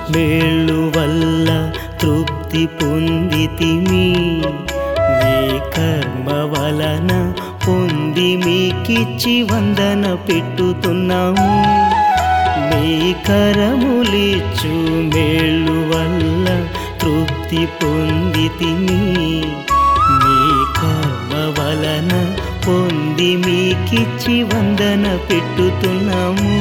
మేళ్ళు వల్ల తృప్తి పొందితిమి మీ కర్మ వలన పొంది మీకిచ్చి వందన పెట్టుతున్నాము మీ కరములిచ్చు మేళ్ళు వల్ల తృప్తి పొందితిమి మీ కర్మ వలన పొంది మీకిచ్చి వందన పెట్టుతున్నాము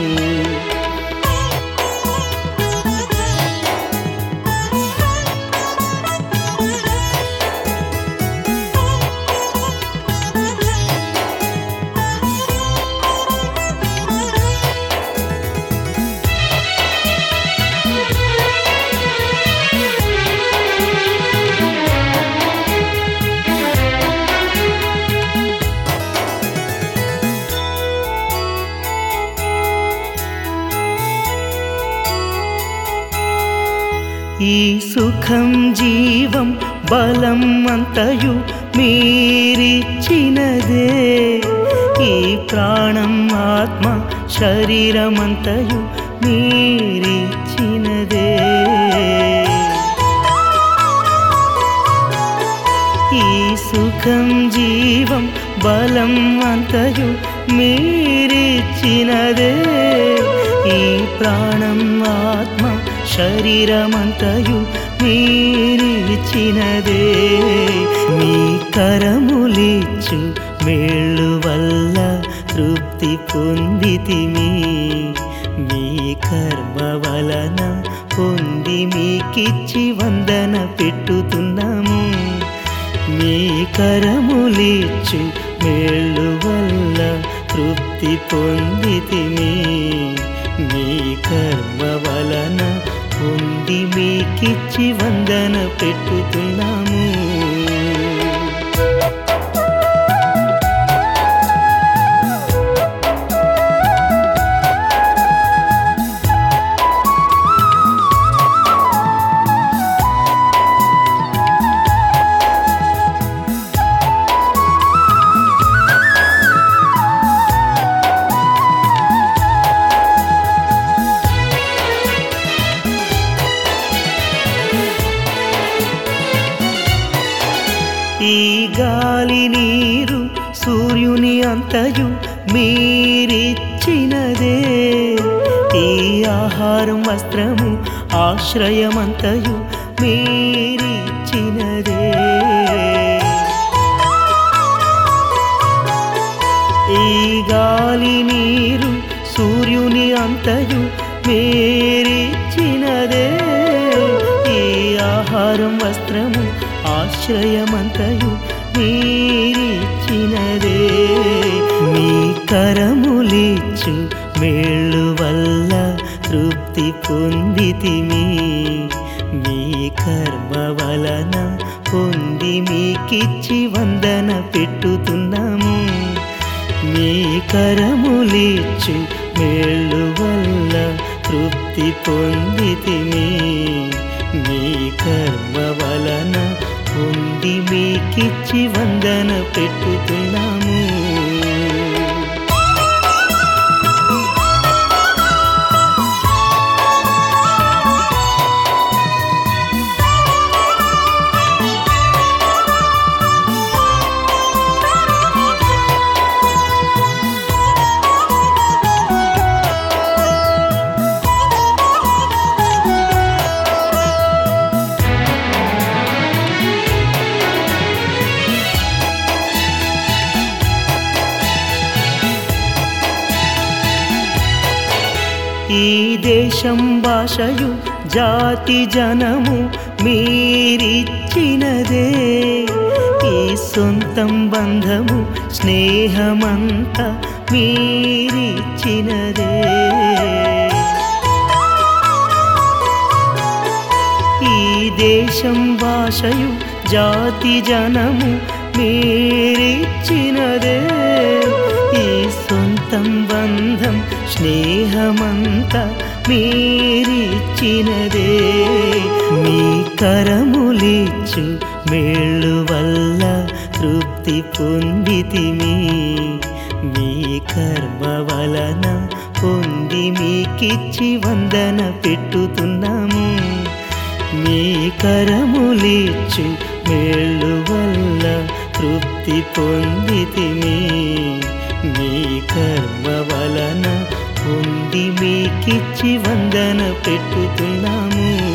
ఈ సుఖం జీవం బలం అంతయు మీరిచ్చినదే ఈ ప్రాణం ఆత్మ శరీరమంతయు మీరిచ్చినదే ఈ సుఖం జీవం బలం అంతయు మీరిచ్చినదే ఈ ప్రాణం ఆత్మ శరీరమంతయు మీరిచ్చినదే మీ కరములిచ్చు మేళ్ళు వల్ల తృప్తి పొందితిమి మీ కర్మ వలన పొంది మీకిచ్చి వందన పెట్టుతున్నాము మీ కరములిచ్చు మేళ్ళు వల్ల తృప్తి పొందితిమి మీ కర్మ వలన పొంది మీకిచ్చి వందన పెట్టుతున్నాము ఈ గాలి నీరు సూర్యుని అంతయు మీరిచ్చినదే ఈ ఆహారం వస్త్రము ఆశ్రయమంతయు మీరిచ్చినదే ఈ గాలి నీరు సూర్యుని అంతయు మీరిచ్చినదే ఈ ఆహారం వస్త్రము ఆశ్రయమంతయు మీరిచ్చినదే మీ కరములిచ్చు మేళ్ళు వల్ల తృప్తి పొందితిమి మీ కర్మ వలన పొంది మీకిచ్చి వందన పెట్టుతున్నాము మీ కరములిచ్చు మేళ్ళు వల్ల తృప్తి పొందితిమి మీ కర్మ వలన పొంది మీకిచ్చి వందన పెట్టుతున్నాము ఈ దేశం భాషయు జాతి జనము మీరిచ్చినదే ఈ సొంతం బంధము స్నేహమంతా మీరిచ్చినదే ఈ దేశం భాషయు జాతి జనము మీరిచ్చినదే ఈ సొంతం బంధం స్నేహమంతా మీరిచ్చినదే మీ కరములిచ్చు మేళ్ళు వల్ల తృప్తి పొందితిమి మీ కర్మ వలన పొంది మీకిచ్చి వందన పెట్టుతున్నాము మీ కరములిచ్చు మేళ్ళు వల్ల తృప్తి పొందితిమి మీ కర్మ వలన పొంది మీకిచ్చి వందన పెట్టుతున్నాము